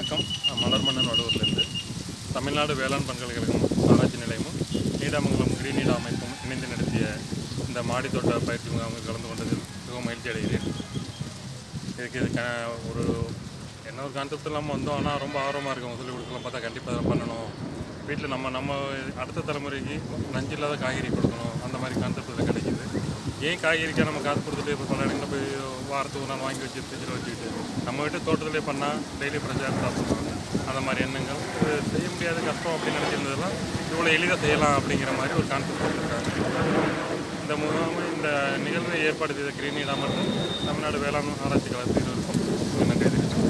வணக்கம் நான் மலர்மன்னன் வடூர்லேருந்து தமிழ்நாடு வேளாண் பல்கலைக்கழகம் ஆராய்ச்சி நிலையமும் நீடாமங்கலம் கிரீன் நீடா அமைப்பும் இணைந்து நடத்திய இந்த மாடித்தோட்ட பயிற்சி முகாமில் கலந்து கொண்டதில் மிகவும் மகிழ்ச்சி அடைகிறேன் இதுக்கு இது க ஒரு என்ன ஒரு கான்செப்ட் இல்லாமல் வந்தோம் ஆனால் ரொம்ப ஆர்வமாக இருக்கும் சொல்லிக் கொடுக்கலாம் பார்த்தா கண்டிப்பாக அதை பண்ணணும் வீட்டில் நம்ம நம்ம அடுத்த தலைமுறைக்கு நஞ்சு இல்லாத காய்கறி கொடுக்கணும் அந்த மாதிரி கான்செப்ட் இதில் கிடைக்கிது ஏன் காய்கறிக்காக நம்ம காசு கொடுத்துட்டு இப்போ பல இடங்களில் போய் வாரத்துக்கு ஒரு நாள் வாங்கி வச்சு ஃப்ரிட்ஜில் வச்சுக்கிட்டு நம்ம வீட்டு தோட்டத்திலே பண்ணால் டெய்லி ஃப்ரெஷ்ஷாக சாப்பிடுவாங்க அந்த மாதிரி எண்ணங்கள் இது செய்ய முடியாத கஷ்டம் அப்படின்னு நினச்சிருந்ததெல்லாம் இவ்வளோ எளிதாக செய்யலாம் அப்படிங்கிற மாதிரி ஒரு கான்செப்ட் கொடுத்துருக்காங்க இந்த முகாம் இந்த நிகழ்வை ஏற்பாடு செய்த கிரீன் மற்றும் தமிழ்நாடு வேளாண் ஆராய்ச்சி கழகத்தில் இருக்கும் நன்றி தெரிவித்துக் கொள்கிறேன்.